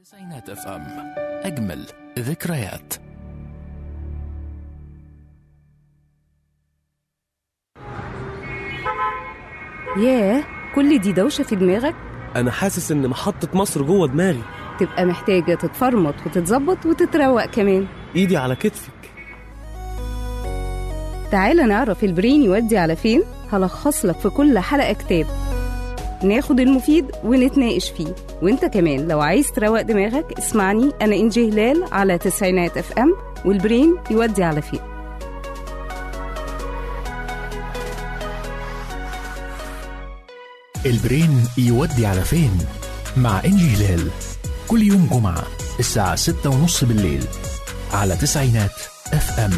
تسعينات اف ام اجمل ذكريات ياه كل دي دوشة في دماغك انا حاسس ان محطة مصر جوه دماغي تبقى محتاجة تتفرمط وتتظبط وتتروق كمان ايدي على كتفك تعالى نعرف البرين يودي على فين هلخص لك في كل حلقة كتاب ناخد المفيد ونتناقش فيه وانت كمان لو عايز تروق دماغك اسمعني انا انجي هلال على تسعينات اف ام والبرين يودي على فين البرين يودي على فين مع انجي هلال كل يوم جمعة الساعة ستة ونص بالليل على تسعينات اف ام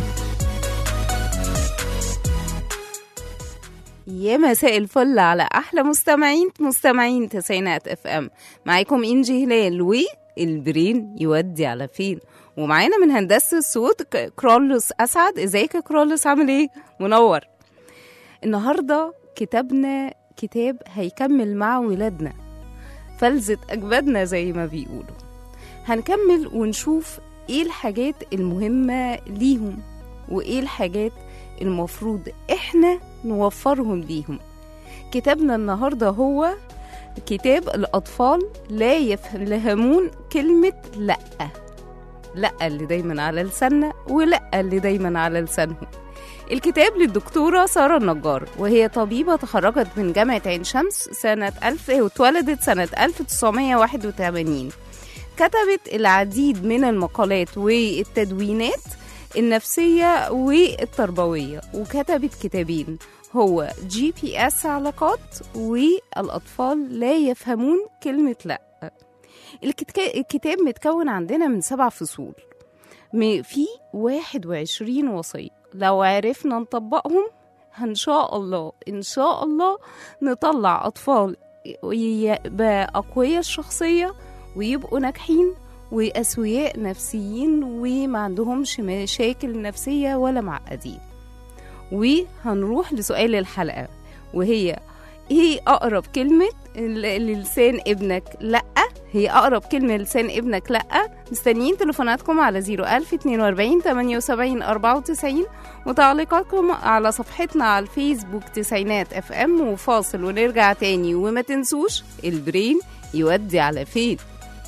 يا مساء الفل على احلى مستمعين مستمعين تسعينات اف ام معاكم انجي هلال والبرين يودي على فين ومعانا من هندسه الصوت ك- كرولوس اسعد ازيك يا كرولوس عامل ايه منور النهارده كتابنا كتاب هيكمل مع ولادنا فلذة أجبادنا زي ما بيقولوا هنكمل ونشوف ايه الحاجات المهمة ليهم وايه الحاجات المفروض احنا نوفرهم ليهم كتابنا النهاردة هو كتاب الأطفال لا يفهمون كلمة لأ لأ اللي دايما على لساننا ولأ اللي دايما على لسانهم الكتاب للدكتورة سارة النجار وهي طبيبة تخرجت من جامعة عين شمس سنة 1000 واتولدت سنة 1981 كتبت العديد من المقالات والتدوينات النفسية والتربوية وكتبت كتابين هو جي بي اس علاقات والأطفال لا يفهمون كلمة لأ الكتك- الكتاب متكون عندنا من سبع فصول م- في 21 وصية لو عرفنا نطبقهم إن شاء الله إن شاء الله نطلع أطفال يبقى أقوياء الشخصية ويبقوا ناجحين وأسوياء نفسيين وما عندهمش مشاكل نفسية ولا معقدين وهنروح لسؤال الحلقة وهي ايه أقرب كلمة ل- للسان ابنك لأ هي أقرب كلمة لسان ابنك لأ مستنيين تليفوناتكم على 01000 42 78 94 وتعليقاتكم على صفحتنا على الفيسبوك تسعينات اف ام وفاصل ونرجع تاني وما تنسوش البرين يودي على فين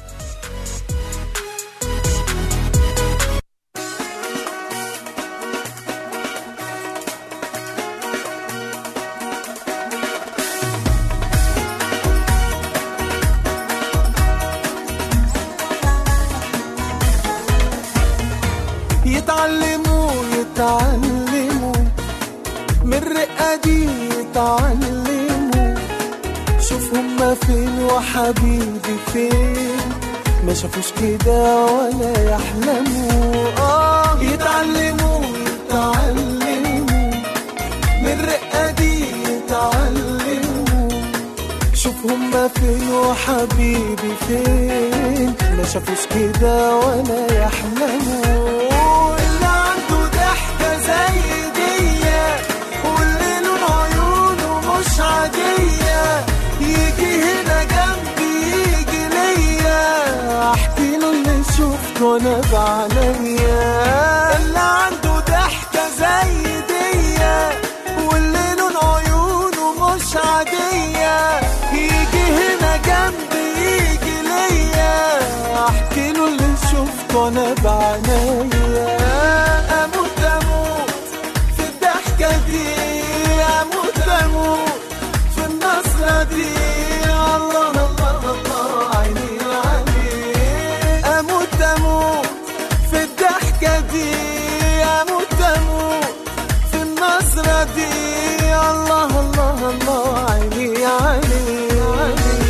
يتعلموا يتعلموا من الرقة دي يتعلموا شوف هما فين وحبيبي فين ما شافوش كده ولا يحلموا اه يتعلموا يتعلموا من الرقة دي يتعلموا شوف هما فين وحبيبي فين ما شافوش كده ولا يحلموا اللي عنده ضحكة زي دي واللي لون عيونه مش عادية يجي هنا جنبي يجي ليا احكي له اللي شفته انا بعينيا اللي عنده ضحكة زي دي واللي لون عيونه مش عادية يجي هنا جنبي يجي ليا احكي له اللي شفته انا بعينيا اموت اموت في الضحكة دي اموت اموت في النصرة دي الله الله الله عيني عليك اموت اموت في الضحكة دي اموت اموت في النظرة دي الله الله الله عيني عيني عيني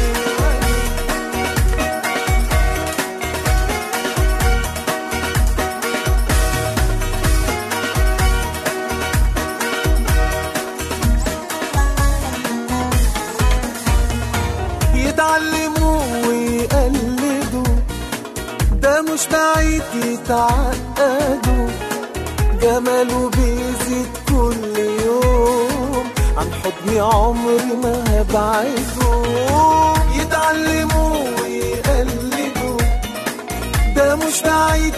يتعلموا ويقلدوا ده مش بعيد يتعقدوا جماله بيزيد كل يوم عن حضني عمري ما هبعده يتعلموا ويقلدوا ده مش بعيد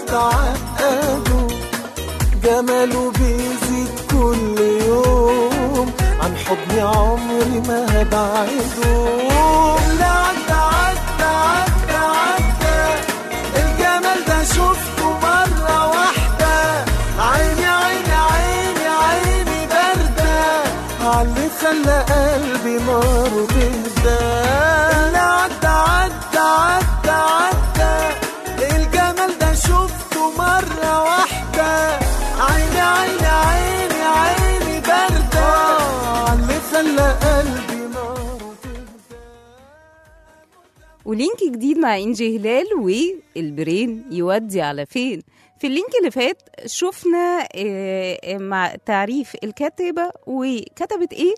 يتعقدوا جماله بيزيد كل يوم عن حضن عمري ما هبعده اللي عدى عدى عدى عدى الجمال ده شفته مرة واحدة عيني عيني عيني عيني باردة عاللي خلى قلبي نار بهدى اللي عدى عدى عدى عدى الجمال ده شفته مرة واحدة عيني عيني عيني عيني باردة عاللي خلى قلبي نار بهدى ولينك جديد مع انجي هلال والبرين يودي على فين في اللينك اللي فات شفنا آه، آه، مع تعريف الكاتبة وكتبت ايه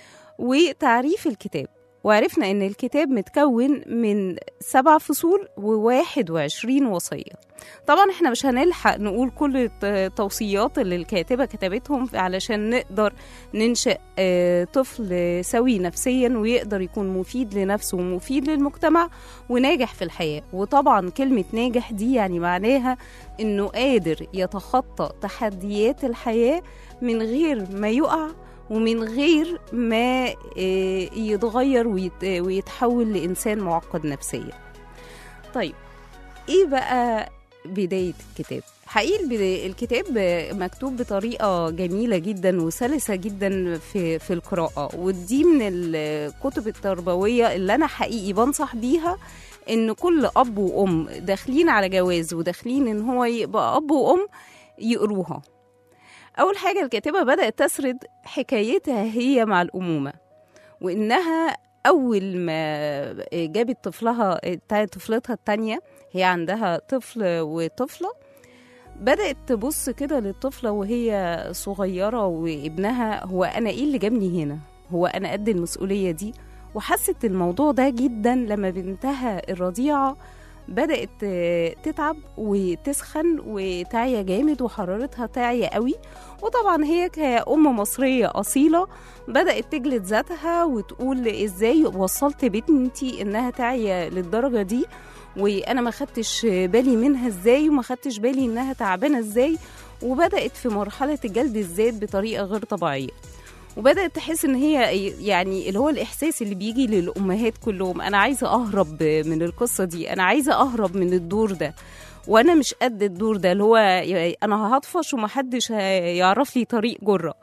وتعريف الكتاب وعرفنا ان الكتاب متكون من سبع فصول وواحد وعشرين وصية طبعا احنا مش هنلحق نقول كل التوصيات اللي الكاتبة كتبتهم علشان نقدر ننشئ آه، طفل سوي نفسيا ويقدر يكون مفيد لنفسه ومفيد للمجتمع وناجح في الحياة وطبعا كلمة ناجح دي يعني معناها انه قادر يتخطى تحديات الحياة من غير ما يقع ومن غير ما آه، يتغير ويت- ويتحول لإنسان معقد نفسيا طيب ايه بقى بداية الكتاب حقيقي البدا- الكتاب مكتوب بطريقة جميلة جدا وسلسة جدا في, في القراءة ودي من الكتب التربوية اللي أنا حقيقي بنصح بيها إن كل أب وأم داخلين على جواز وداخلين إن هو يبقى أب وأم يقروها أول حاجة الكاتبة بدأت تسرد حكايتها هي مع الأمومة وإنها أول ما جابت طفلها طفلتها التانية هي عندها طفل وطفلة بدأت تبص كده للطفلة وهي صغيرة وابنها هو أنا إيه اللي جابني هنا هو أنا قد المسؤولية دي وحست الموضوع ده جدا لما بنتها الرضيعة بدأت آه، تتعب وتسخن وتعيا جامد وحرارتها تعيا قوي وطبعا هي كأم مصرية أصيلة بدأت تجلد ذاتها وتقول ازاي وصلت بنتي انها تعيا للدرجة دي وانا ما خدتش بالي منها ازاي وما خدتش بالي انها تعبانة ازاي وبدأت في مرحلة جلد الذات بطريقة غير طبيعية وبدأت تحس ان هي يعني اللي هو الاحساس اللي بيجي للامهات كلهم انا عايزة اهرب من القصة دي انا عايزة اهرب من الدور ده وانا مش قد الدور ده اللي هو انا هطفش ومحدش هيعرف لي طريق جرة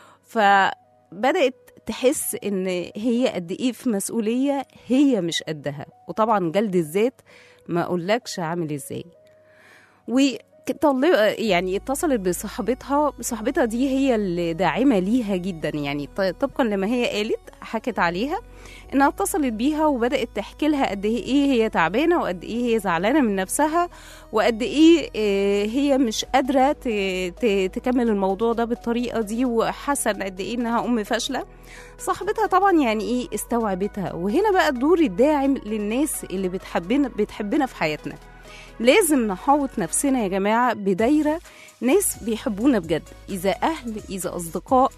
فبدأت تحس ان هي قد ايه في مسؤولية هي مش قدها وطبعا جلد الذات ما اقولكش عامل ازاي وطلب يعني اتصلت بصاحبتها صاحبتها دي هي اللي داعمه ليها جدا يعني ط- طبقا لما هي قالت حكت عليها انها اتصلت بيها وبدات تحكي لها قد ايه هي تعبانه وقد ايه هي زعلانه من نفسها وقد ايه آه، هي مش قادره ت- ت- تكمل الموضوع ده بالطريقه دي وحاسه إن قد ايه انها ام فاشله صاحبتها طبعا يعني ايه استوعبتها وهنا بقى الدور الداعم للناس اللي بتحبنا بتحبنا في حياتنا لازم نحوط نفسنا يا جماعة بدايرة ناس بيحبونا بجد إذا أهل إذا أصدقاء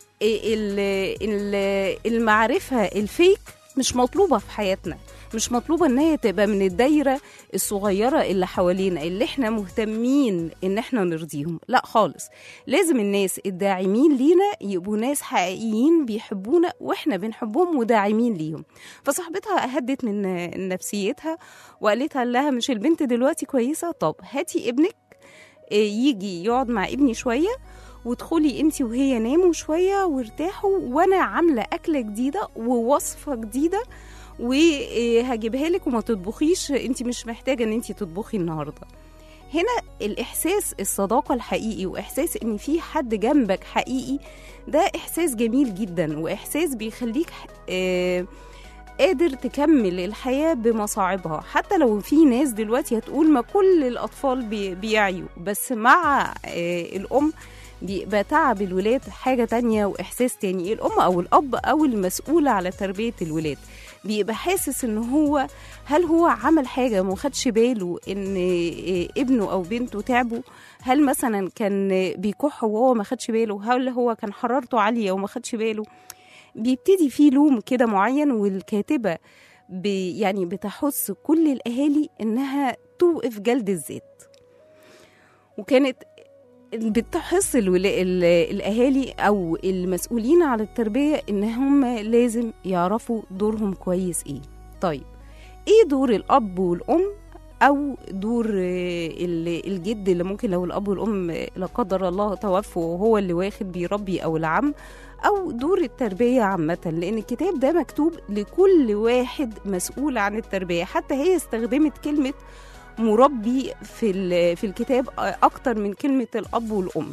ال- ال- المعرفة الفيك مش مطلوبة في حياتنا مش مطلوبة ان هي تبقى من الدايرة الصغيرة اللي حوالينا اللي احنا مهتمين ان احنا نرضيهم لا خالص لازم الناس الداعمين لينا يبقوا ناس حقيقيين بيحبونا واحنا بنحبهم وداعمين ليهم فصاحبتها هدت من نفسيتها وقالت لها مش البنت دلوقتي كويسة طب هاتي ابنك آه، يجي يقعد مع ابني شوية وادخلي انت وهي ناموا شوية وارتاحوا وانا عاملة أكلة جديدة ووصفة جديدة وهجيبها لك وما تطبخيش انت مش محتاجة ان انت تطبخي النهاردة هنا الإحساس الصداقة الحقيقي وإحساس إن في حد جنبك حقيقي ده إحساس جميل جدا وإحساس بيخليك آه قادر تكمل الحياة بمصاعبها حتى لو في ناس دلوقتي هتقول ما كل الأطفال بي- بيعيوا بس مع آه الأم بيبقى تعب الولاد حاجة تانية وإحساس تاني الأم أو الأب أو المسؤولة على تربية الولاد بيبقى حاسس إن هو هل هو عمل حاجة ما خدش باله إن آه، ابنه أو بنته تعبوا هل مثلا كان بيكح وهو ما خدش باله هل هو كان حرارته عالية وما خدش باله بيبتدي فيه لوم كده معين والكاتبة بي يعني بتحث كل الأهالي إنها توقف جلد الذات وكانت بتحس الولا... ال- الاهالي او المسؤولين على التربيه ان هم لازم يعرفوا دورهم كويس ايه طيب ايه دور الاب والام او دور آه، ال- الجد اللي ممكن لو الاب والام آه، لا قدر الله توفوا وهو اللي واخد بيربي او العم او دور التربيه عامه لان الكتاب ده مكتوب لكل واحد مسؤول عن التربيه حتى هي استخدمت كلمه مربي في ال- في الكتاب اكتر من كلمه الاب والام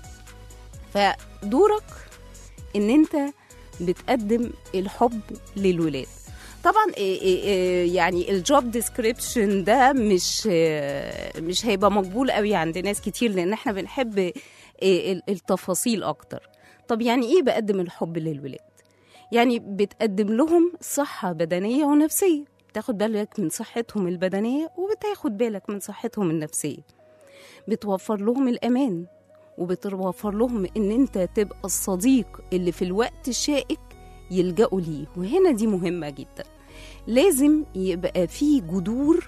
فدورك ان انت بتقدم الحب للولاد طبعا إيه إيه إيه يعني الجوب ديسكريبشن ده مش آه، مش هيبقى مقبول قوي عند ناس كتير لان احنا بنحب إيه ال- التفاصيل اكتر طب يعني ايه بقدم الحب للولاد يعني بتقدم لهم صحة بدنية ونفسية بتاخد بالك من صحتهم البدنية وبتاخد بالك من صحتهم النفسية بتوفر لهم الأمان وبتوفر لهم إن أنت تبقى الصديق اللي في الوقت الشائك يلجأوا ليه وهنا دي مهمة جدا لازم يبقى في جذور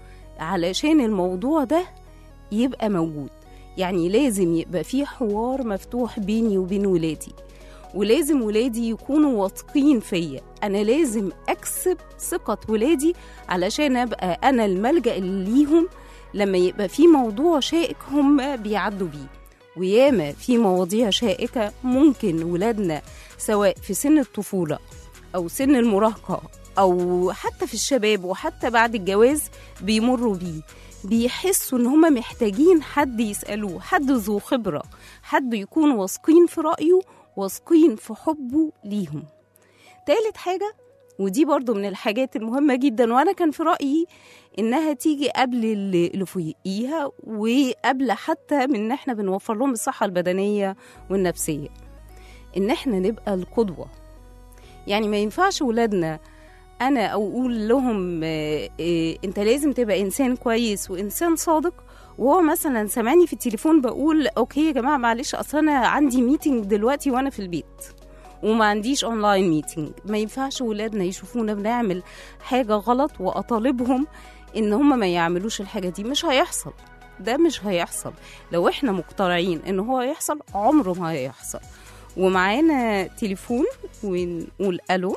علشان الموضوع ده يبقى موجود يعني لازم يبقى في حوار مفتوح بيني وبين ولادي ولازم ولادي يكونوا واثقين فيا انا لازم اكسب ثقه ولادي علشان ابقى انا الملجا اللي ليهم لما يبقى في موضوع شائك هم بيعدوا بيه وياما في مواضيع شائكه ممكن ولادنا سواء في سن الطفوله او سن المراهقه او حتى في الشباب وحتى بعد الجواز بيمروا بيه بيحسوا ان هم محتاجين حد يسالوه حد ذو خبره حد يكون واثقين في رايه واثقين في حبه ليهم تالت حاجه ودي برضو من الحاجات المهمه جدا وانا كان في رايي انها تيجي قبل اللي اللي فوقيها وقبل حتى من ان احنا بنوفر لهم الصحه البدنيه والنفسيه ان احنا نبقى القدوه يعني ما ينفعش ولادنا انا اقول لهم آه، آه، انت لازم تبقى انسان كويس وانسان صادق وهو مثلا سامعني في التليفون بقول اوكي يا جماعه معلش اصل انا عندي ميتنج دلوقتي وانا في البيت وما عنديش اونلاين ميتنج ما ينفعش ولادنا يشوفونا بنعمل حاجه غلط واطالبهم ان هم ما يعملوش الحاجه دي مش هيحصل ده مش هيحصل لو احنا مقتنعين ان هو هيحصل عمره ما هيحصل ومعانا تليفون ونقول الو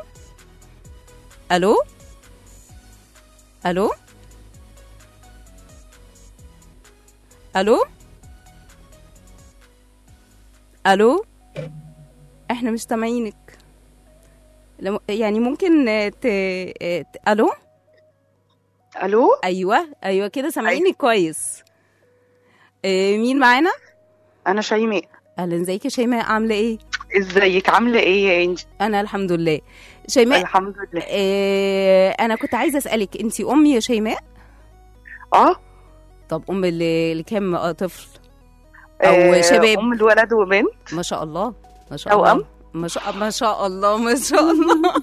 الو الو الو الو احنا مش سامعينك لم- يعني ممكن ت... ت... الو الو ايوه ايوه كده سامعينك كويس إيه مين معانا انا شيماء اهلا ازيك يا شيماء عامله ايه ازيك عامله ايه يا انجي انا الحمد لله شيماء الحمد لله إيه انا كنت عايزه اسالك انت ام يا شيماء اه طب ام ل- لكام آه، طفل او آه، شباب ام الولد وبنت ما شاء الله ما شاء توأم؟ الله ما شاء ما شاء الله ما شاء الله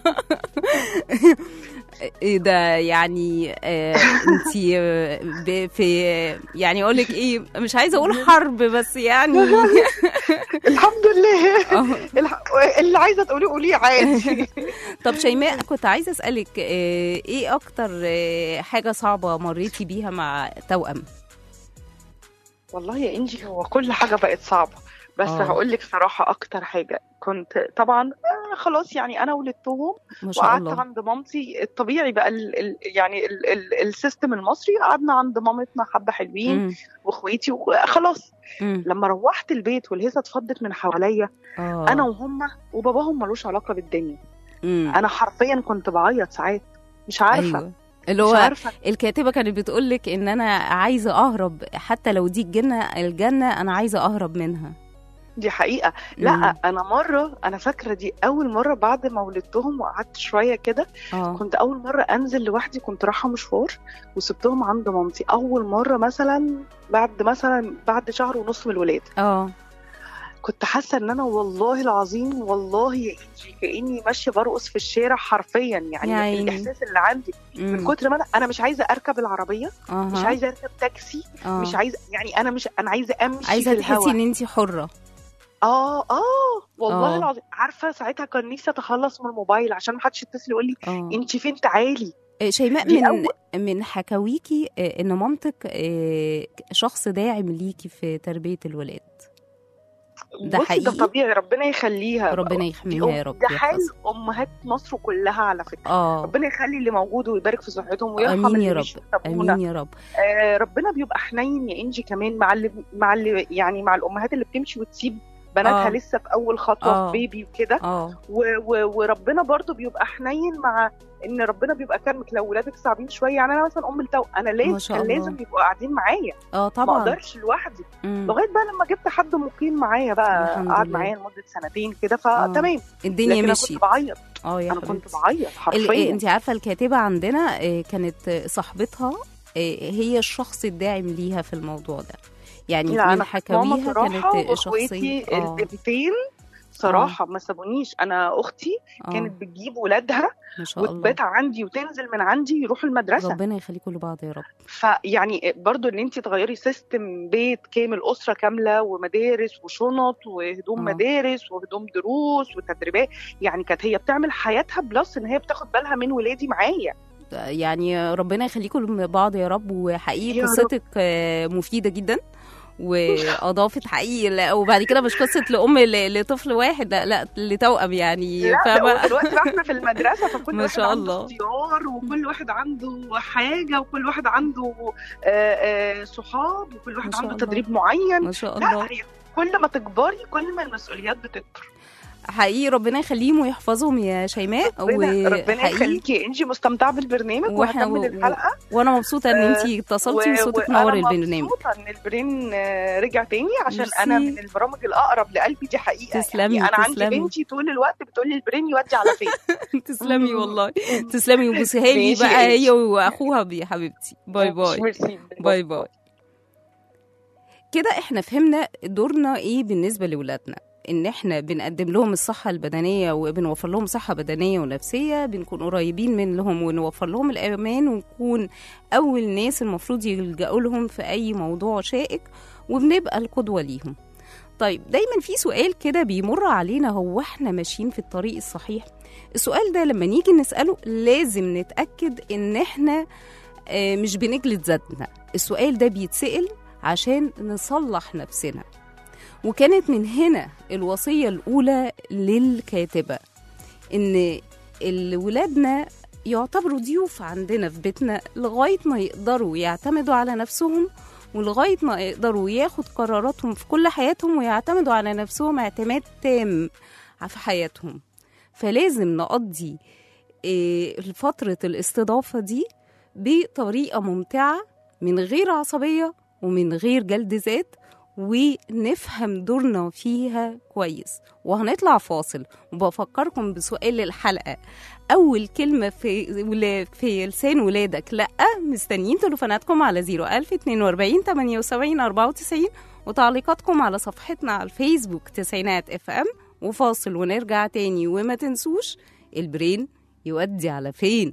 ايه ده يعني آه انت في يعني اقول لك ايه مش عايزه اقول حرب بس يعني الحمد لله آه. الح- اللي عايزه تقوليه قوليه عادي طب شيماء كنت عايزه اسالك آه ايه اكتر آه حاجه صعبه مريتي بيها مع توأم والله يا انجي هو كل حاجه بقت صعبه بس آه. هقول لك صراحه اكتر حاجه كنت طبعا آه، خلاص يعني انا ولدتهم ما شاء وقعدت الله عند مامتي الطبيعي بقى ال ال يعني ال ال السيستم المصري قعدنا عند مامتنا حبه حلوين مم. واخواتي وخلاص مم. لما روحت البيت والهيصه اتفضت من حواليا آه. انا وهم وباباهم ملوش علاقه بالدنيا مم. انا حرفيا كنت بعيط ساعات مش عارفه ايوه اللي مش هو عارفه الكاتبه كانت بتقول لك ان انا عايزه اهرب حتى لو دي الجنه الجنه انا عايزه اهرب منها دي حقيقه مم. لا انا مره انا فاكره دي اول مره بعد ما ولدتهم وقعدت شويه كده اه كنت اول مره انزل لوحدي كنت رايحه مشوار وسبتهم عند مامتي اول مره مثلا بعد مثلا بعد شهر ونص من الولاده اه كنت حاسه ان انا والله العظيم والله يا انجي كاني ماشيه برقص في الشارع حرفيا يعني يا عيني. الاحساس اللي عندي من مم. كتر ما انا انا مش عايزه اركب العربيه أها. مش عايزه اركب تاكسي آه. مش عايزه يعني انا مش انا عايزه امشي عايزه في تحسي الهواء ان انت حره اه اه والله آه. العظيم عارفه ساعتها كان نفسي اتخلص من الموبايل عشان ما حدش يتصل يقول لي اه انت فين تعالي آه، شيماء دي من أول- من حكاويكي آه، ان مامتك آه، شخص داعم ليكي في تربيه الولاد ده بصي حقيقي؟ ده طبيعي ربنا يخليها ربنا دي يحميها يا أم- رب ده حال يحفظها. امهات مصر كلها على فكره اه ربنا يخلي اللي موجود ويبارك في صحتهم ويرحم امين اللي يا رب مشوا وسابونا. امين يا رب آه ربنا بيبقى حنين يا انجي كمان مع اللي مع اللي يعني مع الامهات اللي بتمشي وتسيب بناتها آه. لسه في اول خطوه آه. في بيبي وكده اه و- و- وربنا برضو بيبقى حنين مع ان ربنا بيبقى كرمك لو ولادك صعبين شويه يعني انا مثلا ام التو انا ما لازم شاء كان الله. لازم يبقوا قاعدين معايا اه ما طبعا اقدرش لوحدي مم. لغايه بقى لما جبت حد مقيم معايا بقى الحمد قعد لله. معايا لمده سنتين كده فتمام الدنيا لكن انا مشيت كنت بعيط اه يا انا كنت حبيبتي بعيط ال- حرفيا انت عارفه الكاتبه عندنا آه، كانت آه، صاحبتها آه، هي الشخص الداعم ليها في الموضوع ده يعني لا من انا كنت ماما حكاويها صراحه كانت واخواتي شخصيه اه البنتين صراحه ما سابونيش انا اختي آه، كانت بتجيب ولادها ما شاء الله وتبات عندي وتنزل من عندي يروحوا المدرسه ربنا يخليكم لبعض يا رب فيعني برضو ان انت تغيري سيستم بيت كامل اسره كامله ومدارس وشنط وهدوم آه. مدارس وهدوم دروس وتدريبات يعني كانت هي بتعمل حياتها بلس ان هي بتاخد بالها من ولادي معايا يعني ربنا يخليكم لبعض يا رب وحقيقي يا رب. قصتك آه، مفيدة جدا واضافت حقيقي لا وبعد كده مش قصه لام ل- لطفل واحد لا لا لتوأم يعني لا ده فاهمه دلوقتي بقى احنا في المدرسه فكل ما واحد شاء عنده الله. اختيار وكل واحد عنده حاجه وكل واحد عنده آه، آه، صحاب وكل واحد ما شاء عنده الله. تدريب معين ما شاء الله لا هي كل ما تكبري كل ما المسؤوليات بتكبر حقيقي ربنا يخليهم ويحفظهم يا شيماء ربنا ربنا وحقيقي يخليكي يا انجي مستمتعه بالبرنامج واحنا وهكمل و- الحلقه وانا مبسوطه ان آه، انتي اتصلتي و- وصوتك وأنا نور البرنامج مبسوطه ان البرين آه، رجع تاني عشان ميرسي. انا من البرامج الاقرب لقلبي دي حقيقه تسلمي، يعني انا عندي تسلمي. بنتي طول الوقت بتقول لي البرين يودي على فين تسلمي والله تسلمي وبوسيها لي ماشي بقى يا هي واخوها يا حبيبتي باي باي ميرسي. باي باي كده احنا فهمنا دورنا ايه بالنسبه لاولادنا ان احنا بنقدم لهم الصحه البدنيه وبنوفر لهم صحه بدنيه ونفسيه بنكون قريبين منهم ونوفر لهم الامان ونكون اول ناس المفروض يلجأوا لهم في اي موضوع شائك وبنبقى القدوه ليهم طيب دايما في سؤال كده بيمر علينا هو احنا ماشيين في الطريق الصحيح السؤال ده لما نيجي نسأله لازم نتأكد ان احنا آه، مش بنجلد ذاتنا السؤال ده بيتسأل عشان نصلح نفسنا وكانت من هنا الوصية الأولى للكاتبة إن ال- ولادنا يعتبروا ضيوف عندنا في بيتنا لغاية ما يقدروا يعتمدوا على نفسهم ولغاية ما يقدروا ياخد قراراتهم في كل حياتهم ويعتمدوا على نفسهم اعتماد تام في حياتهم فلازم نقضي إيه، فترة الاستضافة دي بطريقة ممتعة من غير عصبية ومن غير جلد ذات ونفهم دورنا فيها كويس وهنطلع فاصل وبفكركم بسؤال الحلقة أول كلمة في ولا- في لسان ولادك لأ مستنيين تليفوناتكم على 01000 42 78 94 وتعليقاتكم على صفحتنا على الفيسبوك تسعينات اف ام وفاصل ونرجع تاني وما تنسوش البرين يودي على فين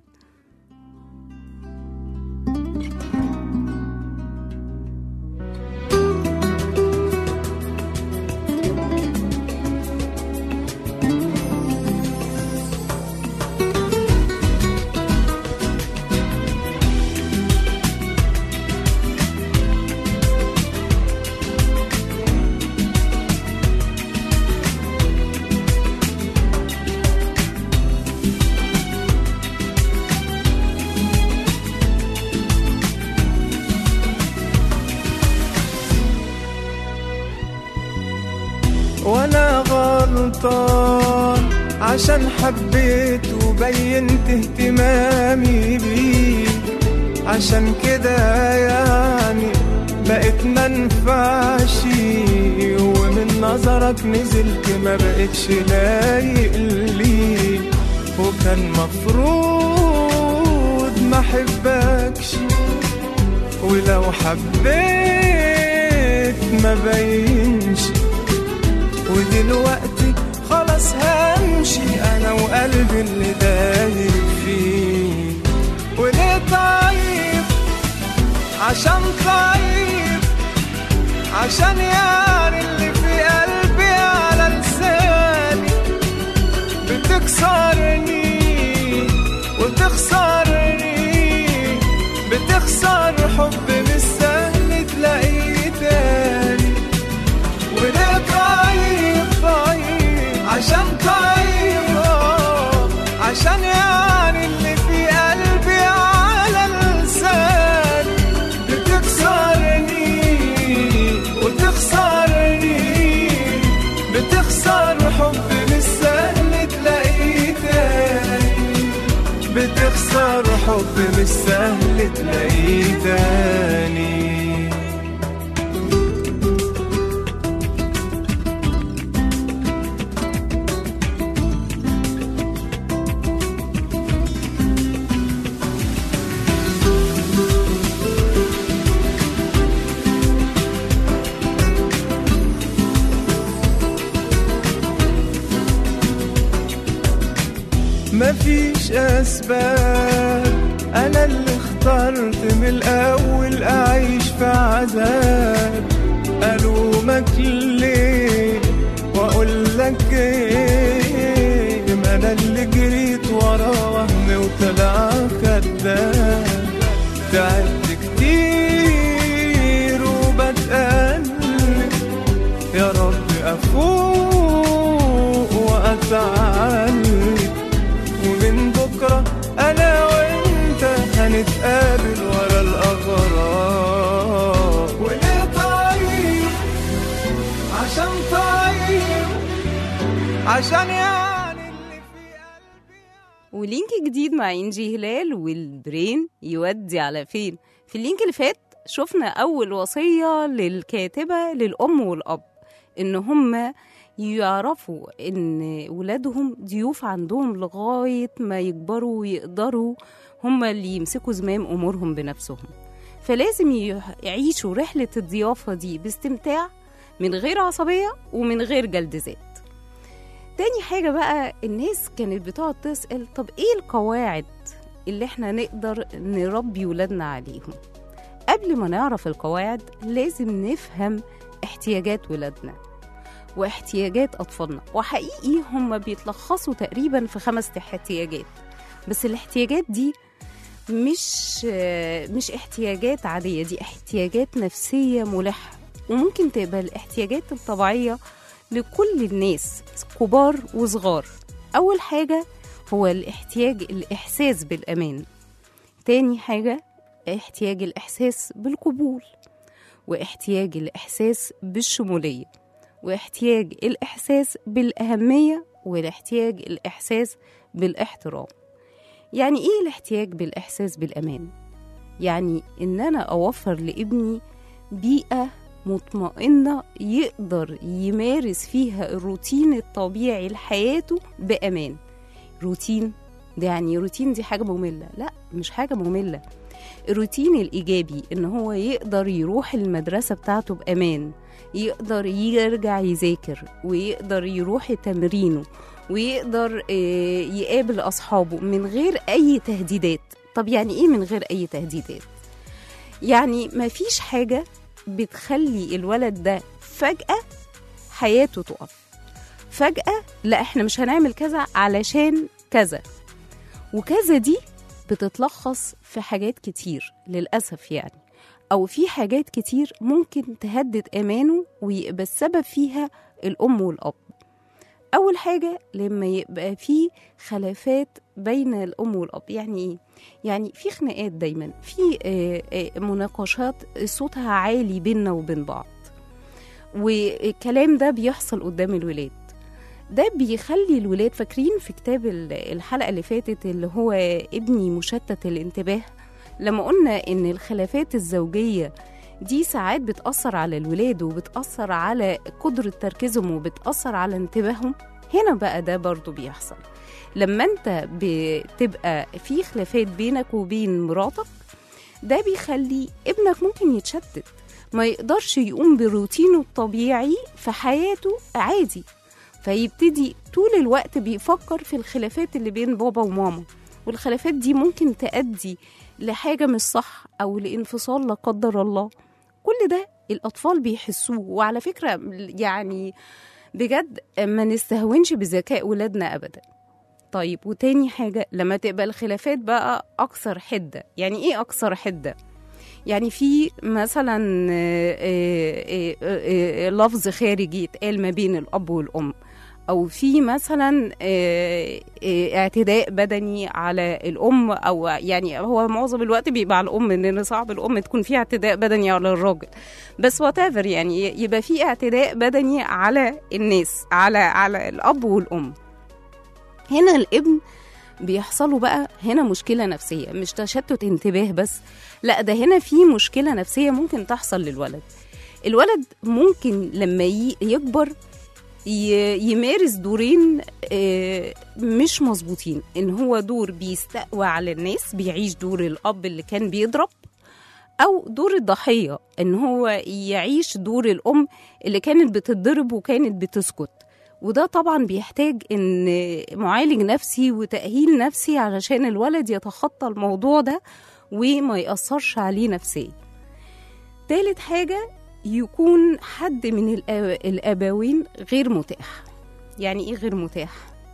وانا غلطان عشان حبيت وبينت اهتمامي بيك عشان كده يعني بقيت منفعش ومن نظرك نزلت ما بقتش لايق ليك وكان مفروض ما احبكش ولو حبيت ما بينش ودلوقتي خلاص همشي انا وقلبي اللي دايب فيه وليه طيب عشان طيب عشان يعني اللي في قلبي على لساني بتكسرني وتخسرني وتخسر حب مش سهل تلاقيه تاني مفيش أسباب أنا اللي اخترت من الأول أعيش في عذاب ألومك ليه وأقول لك إيه ما أنا اللي جريت ورا وهم وطلع كداب تعبت كتير وبتقلب يا رب أفوق وأتعلم ومن بكرة أنا وأنت هنتقابل ورا الأغراب وليه طيب عشان طيب عشان يعني اللي في قلبي ولينك جديد مع انجي هلال والبرين يودي على فين في اللينك اللي فات شفنا اول وصية للكاتبة للأم والأب ان هم يعرفوا ان ولادهم ضيوف عندهم لغاية ما يكبروا ويقدروا هم اللي يمسكوا زمام امورهم بنفسهم فلازم يح- يعيشوا رحلة الضيافة دي باستمتاع من غير عصبية ومن غير جلد ذات تاني حاجة بقى الناس كانت بتقعد تسأل طب ايه القواعد اللي احنا نقدر نربي ولادنا عليهم قبل ما نعرف القواعد لازم نفهم احتياجات ولادنا واحتياجات أطفالنا وحقيقي هم بيتلخصوا تقريبا في خمس احتياجات بس الاحتياجات دي مش مش احتياجات عادية دي احتياجات نفسية ملحة وممكن تبقى الاحتياجات الطبيعية لكل الناس كبار وصغار أول حاجة هو الاحتياج الإحساس بالأمان تاني حاجة احتياج الإحساس بالقبول واحتياج الإحساس بالشمولية واحتياج الإحساس بالأهمية والاحتياج الإحساس بالاحترام يعني إيه الاحتياج بالإحساس بالأمان؟ يعني إن أنا أوفر لابني بيئة مطمئنة يقدر يمارس فيها الروتين الطبيعي لحياته بأمان روتين ده يعني روتين دي حاجة مملة لا مش حاجة مملة الروتين الإيجابي إن هو يقدر يروح المدرسة بتاعته بأمان يقدر يرجع يذاكر ويقدر يروح تمرينه ويقدر آه، يقابل أصحابه من غير أي تهديدات طب يعني إيه من غير أي تهديدات؟ يعني مفيش حاجة بتخلي الولد ده فجأة حياته تقف فجأة لا احنا مش هنعمل كذا علشان كذا وكذا دي بتتلخص في حاجات كتير للأسف يعني أو في حاجات كتير ممكن تهدد أمانه ويبقى السبب فيها الأم والأب أول حاجة لما يبقى في خلافات بين الأم والأب يعني إيه؟ يعني في خناقات دايما في آه، آه، مناقشات صوتها عالي بيننا وبين بعض والكلام ده بيحصل قدام الولاد ده بيخلي الولاد فاكرين في كتاب ال- الحلقة اللي فاتت اللي هو ابني مشتت الانتباه لما قلنا ان الخلافات الزوجية دي ساعات بتأثر على الولاد وبتأثر على قدرة تركيزهم وبتأثر على انتباههم هنا بقى ده برضو بيحصل لما انت بتبقى في خلافات بينك وبين مراتك ده بيخلي ابنك ممكن يتشتت ما يقدرش يقوم بروتينه الطبيعي في حياته عادي فيبتدي طول الوقت بيفكر في الخلافات اللي بين بابا وماما والخلافات دي ممكن تؤدي لحاجة مش صح أو لانفصال لا قدر الله كل ده الأطفال بيحسوه وعلى فكرة يعني بجد ما نستهونش بذكاء ولادنا أبدا طيب وتاني حاجة لما تبقى الخلافات بقى أكثر حدة يعني إيه أكثر حدة؟ يعني في مثلا آه، آه، آه، آه، لفظ خارجي يتقال ما بين الأب والأم أو في مثلا آه، آه، اعتداء بدني على الأم أو يعني هو معظم الوقت بيبقى على الأم إن صعب الأم تكون فيها اعتداء بدني على الراجل بس whatever يعني يبقى في اعتداء بدني على الناس على على الأب والأم هنا الابن بيحصلوا بقى هنا مشكلة نفسية مش تشتت انتباه بس لا ده هنا في مشكلة نفسية ممكن تحصل للولد الولد ممكن لما ي- يكبر ي- يمارس دورين آه، مش مظبوطين ان هو دور بيستقوى على الناس بيعيش دور الاب اللي كان بيضرب او دور الضحيه ان هو يعيش دور الام اللي كانت بتتضرب وكانت بتسكت وده طبعا بيحتاج ان معالج نفسي وتاهيل نفسي علشان الولد يتخطى الموضوع ده وما ياثرش عليه نفسيا تالت حاجه يكون حد من الأ- الابوين غير متاح يعني ايه غير متاح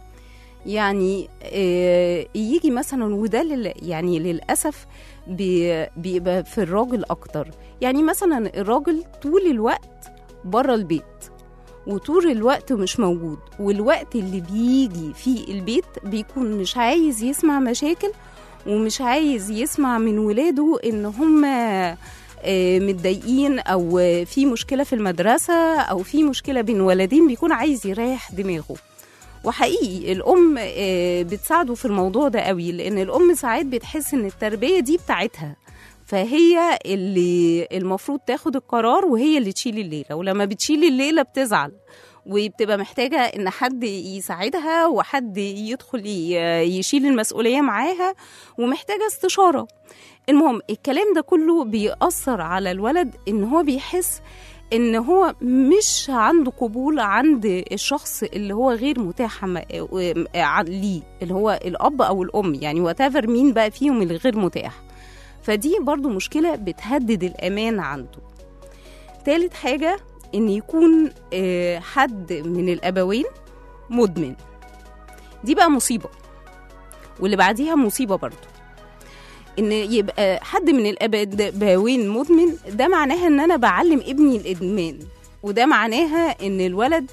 يعني آه، يجي مثلا وده لل يعني للاسف بي- بيبقى في الراجل اكتر يعني مثلا الراجل طول الوقت بره البيت وطول الوقت مش موجود والوقت اللي بيجي فيه البيت بيكون مش عايز يسمع مشاكل ومش عايز يسمع من ولاده ان هم آه، متضايقين او آه، في مشكله في المدرسه او في مشكله بين ولدين بيكون عايز يريح دماغه وحقيقي الام آه، بتساعده في الموضوع ده قوي لان الام ساعات بتحس ان التربيه دي بتاعتها فهي اللي المفروض تاخد القرار وهي اللي تشيل الليله ولما بتشيل الليله بتزعل وبتبقى محتاجة إن حد يساعدها وحد يدخل ي- يشيل المسؤولية معاها ومحتاجة استشارة المهم الكلام ده كله بيأثر على الولد إن هو بيحس إن هو مش عنده قبول عند الشخص اللي هو غير متاح م- ع- ليه اللي هو الأب أو الأم يعني واتيفر مين بقى فيهم اللي غير متاح فدي برضو مشكلة بتهدد الأمان عنده تالت حاجة إن يكون آه، حد من الأبوين مدمن دي بقى مصيبة واللي بعديها مصيبة برضو إن يبقى حد من الأبوين مدمن ده معناها إن أنا بعلم ابني الإدمان وده معناها إن الولد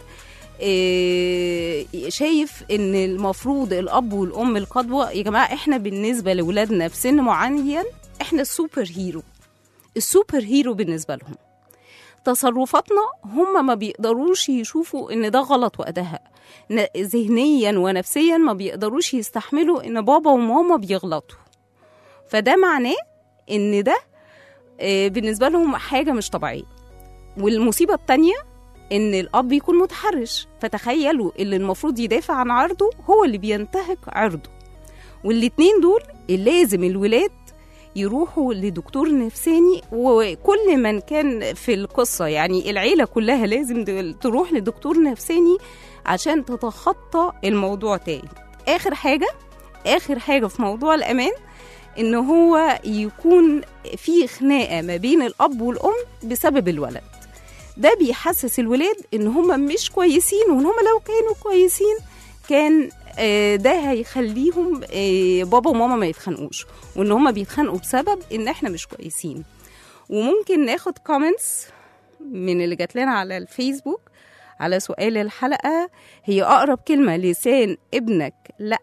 آه، شايف ان المفروض الاب والام القدوه يا جماعه احنا بالنسبه لاولادنا في سن معين احنا السوبر هيرو السوبر هيرو بالنسبه لهم تصرفاتنا هم ما بيقدروش يشوفوا ان ده غلط وقتها ن- ذهنيا ونفسيا ما بيقدروش يستحملوا ان بابا وماما بيغلطوا فده معناه ان ده آه، بالنسبه لهم حاجه مش طبيعيه والمصيبه التانية ان الاب يكون متحرش فتخيلوا اللي المفروض يدافع عن عرضه هو اللي بينتهك عرضه والاتنين دول لازم الولاد يروحوا لدكتور نفساني وكل من كان في القصة يعني العيلة كلها لازم دل- تروح لدكتور نفساني عشان تتخطى الموضوع تاني آخر حاجة آخر حاجة في موضوع الأمان إن هو يكون في خناقة ما بين الأب والأم بسبب الولد ده بيحسس الولاد ان هم مش كويسين وان هم لو كانوا كويسين كان آه، ده هيخليهم آه، بابا وماما ما يتخانقوش وان هم بيتخانقوا بسبب ان احنا مش كويسين وممكن ناخد كومنتس من اللي جات لنا على الفيسبوك على سؤال الحلقة هي أقرب كلمة لسان ابنك لأ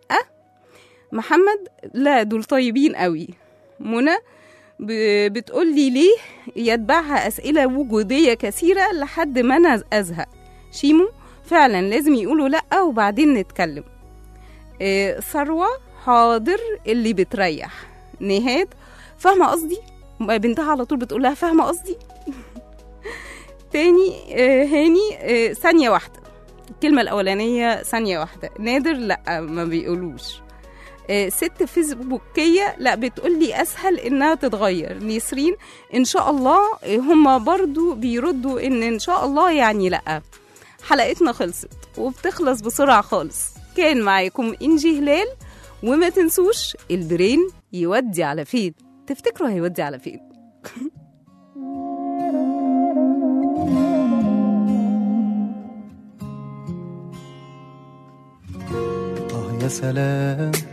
محمد لا دول طيبين قوي منى ب- بتقول لي ليه يتبعها أسئلة وجودية كثيرة لحد ما أنا أزهق شيمو فعلا لازم يقولوا لأ وبعدين نتكلم إيه، ثروة حاضر اللي بتريح نهاد فاهمة قصدي بنتها على طول بتقول لها فاهمة قصدي تاني آه، هاني آه، ثانية واحدة الكلمة الأولانية ثانية واحدة نادر لأ ما بيقولوش آه، ست فيسبوكية لا بتقول لي أسهل إنها تتغير نسرين إن شاء الله آه، هما برضو بيردوا إن إن شاء الله يعني لأ حلقتنا خلصت وبتخلص بسرعة خالص كان معاكم إنجي هلال وما تنسوش البرين يودي على فين تفتكروا هيودي على فين آه يا سلام